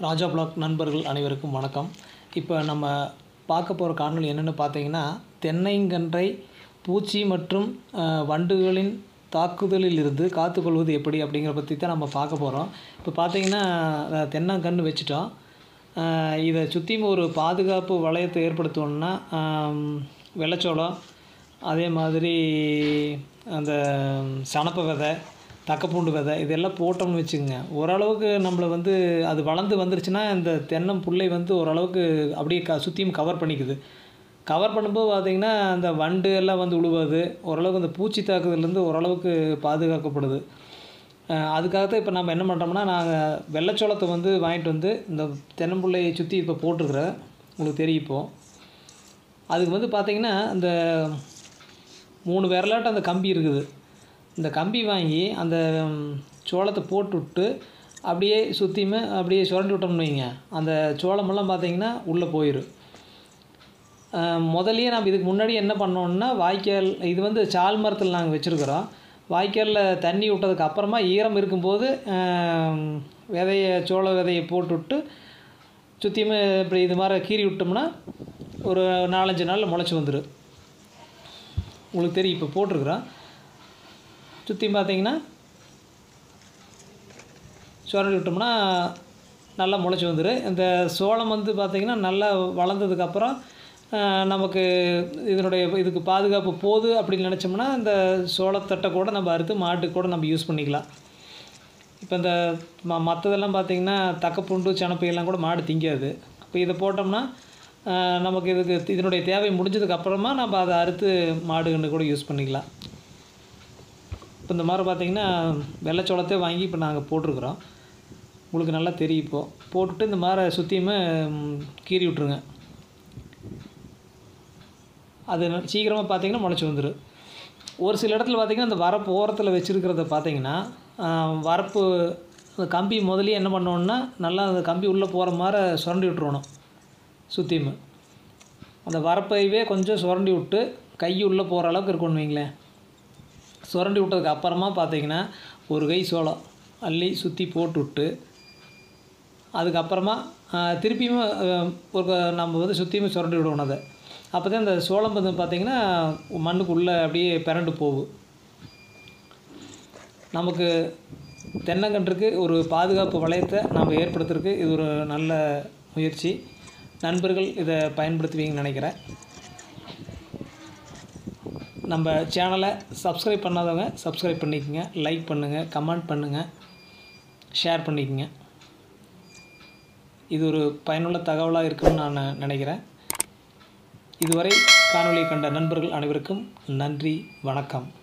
ராஜா black நண்பர்கள் அனைவருக்கும் வணக்கம் இப்போ நம்ம பார்க்க போகிற காணொளி என்னென்னு பார்த்தீங்கன்னா தென்னைங்கன்றை பூச்சி மற்றும் அஹ், வண்டுகளின் தாக்குதலில் இருந்து காத்துக்கொள்வது எப்படி அப்படிங்கிற பற்றி தான் நம்ம பார்க்க போகிறோம் இப்போ பார்த்தீங்கன்னா அஹ், தென்னங்கன்று வச்சுட்டோம் அஹ், இதை சுற்றியும் ஒரு பாதுகாப்பு வளையத்தை ஏற்படுத்தணும்னா ஆம், வெள்ளைச்சோளம் அதே மாதிரி அந்த சணப்ப விதை தக்கப்பூண்டு விதை இதெல்லாம் போட்டோம்னு வச்சுக்கோங்க ஓரளவுக்கு நம்மளை வந்து அது வளர்ந்து வந்துருச்சுன்னா இந்த தென்னம் புல்லை வந்து ஓரளவுக்கு அப்படியே க சுற்றியும் கவர் பண்ணிக்குது கவர் பண்ணும்போது பார்த்திங்கன்னா அந்த வண்டு எல்லாம் வந்து உழுவாது ஓரளவுக்கு அந்த பூச்சி தாக்குதலேருந்து ஓரளவுக்கு பாதுகாக்கப்படுது அஹ் அதுக்காகத்தான் இப்போ நம்ம என்ன பண்ணுறோம்னா நாங்கள் வெள்ளைச்சோளத்தை வந்து வாங்கிட்டு வந்து இந்த தென்னம்புள்ளையை சுற்றி இப்போ போட்டிருக்கிறேன் உங்களுக்கு தெரியும் இப்போ அதுக்கு வந்து பார்த்திங்கன்னா இந்த மூணு விரலாட்டம் அந்த கம்பி இருக்குது இந்த கம்பி வாங்கி அந்த ம், சோளத்தை போட்டு விட்டு அப்படியே சுற்றியுமே அப்படியே சுரண்டி விட்டோம்னு வைங்க அந்த சோளமெல்லாம் பார்த்தீங்கன்னா உள்ளே போயிடும் முதல்லயே நம்ம இதுக்கு முன்னாடி என்ன பண்ணோம்னா வாய்க்கால் இது வந்து சால் மரத்தில் நாங்கள் வச்சுருக்குறோம் வாய்க்காலில் தண்ணி விட்டதுக்கு அப்புறமா ஈரம் இருக்கும்போது ஆம், விதைய சோள விதையை போட்டு விட்டு சுற்றியுமே இப்படி இது மாதிரி கீறி விட்டோம்னா ஒரு நாலஞ்சு நாளில் முளைச்சி வந்துடும் உங்களுக்கு தெரியும் இப்போ போட்டிருக்குறோம் சுற்றி பார்த்தீங்கன்னா சுரண்டி விட்டோம்னா நல்லா முளைச்சி வந்துடும் இந்த சோளம் வந்து பார்த்திங்கன்னா நல்லா வளர்ந்ததுக்கப்புறம் நமக்கு இதனுடைய இதுக்கு பாதுகாப்பு போகுது அப்படின்னு நினச்சோம்னா இந்த சோளத்தட்டை கூட நம்ம அறுத்து மாட்டுக்கு கூட நம்ம யூஸ் பண்ணிக்கலாம் இப்போ இந்த ம மற்றதெல்லாம் பார்த்திங்கன்னா தக்கப்பூண்டு சனப்பை எல்லாம் கூட மாடு திங்காது இப்போ இதை போட்டோம்னா ஆஹ், நமக்கு இதுக்கு இதனுடைய தேவை முடிஞ்சதுக்கு அப்புறமா நம்ம அதை அறுத்து மாடு கன்று கூட யூஸ் பண்ணிக்கலாம் இப்போ இந்த மாதிரி பார்த்திங்கன்னா வெள்ளைச்சோளத்தை வாங்கி இப்போ நாங்கள் போட்டிருக்குறோம் உங்களுக்கு நல்லா தெரியும் இப்போ போட்டுட்டு இந்த மாதிரி சுற்றியுமே ம், கீறி விட்ருங்க அது ந- சீக்கிரமாக பார்த்தீங்கன்னா முளைச்சி வந்துடும் ஒரு சில இடத்துல பார்த்தீங்கன்னா இந்த வரப்பு ஓரத்தில் வச்சுருக்கிறத பார்த்தீங்கன்னா ஆஹ், வரப்பு அந்த கம்பி முதல்லயே என்ன பண்ணோன்னா நல்லா அந்த கம்பி உள்ளே போகிற மாதிரி சுரண்டி விட்டுருவணும் சுற்றியுமே அந்த வரப்பையவே கொஞ்சம் சுரண்டி விட்டு கை உள்ளே போகிற அளவுக்கு இருக்கணும் வைங்களேன் சுரண்டி விட்டதுக்கு அப்புறமா பார்த்தீங்கன்னா ஒரு கை சோளம் அள்ளி சுற்றி போட்டு விட்டு அதுக்கப்புறமா ஆஹ், திருப்பியும் ஆஹ், ஒரு க- நம்ம வந்து சுற்றியுமே சுரண்டி விடணும் அதை அப்போ தான் இந்த சோளம் வந்து பார்த்திங்கன்னா மண்ணுக்குள்ளே அப்படியே பிறண்டு போகும் நமக்கு தென்னங்கன்றுக்கு ஒரு பாதுகாப்பு வளையத்தை நாம் ஏற்படுத்துறதுக்கு இது ஒரு நல்ல முயற்சி நண்பர்கள் இதை பயன்படுத்துவீங்கன்னு நினைக்கிறேன் நம்ம சேனலை சப்ஸ்கிரைப் பண்ணாதவங்க சப்ஸ்கிரைப் பண்ணிக்கோங்க லைக் பண்ணுங்கள் கமெண்ட் பண்ணுங்கள் ஷேர் பண்ணிக்கோங்க இது ஒரு பயனுள்ள தகவலாக இருக்கும்னு நான் நினைக்கிறேன் இதுவரை காணொளி கண்ட நண்பர்கள் அனைவருக்கும் நன்றி வணக்கம்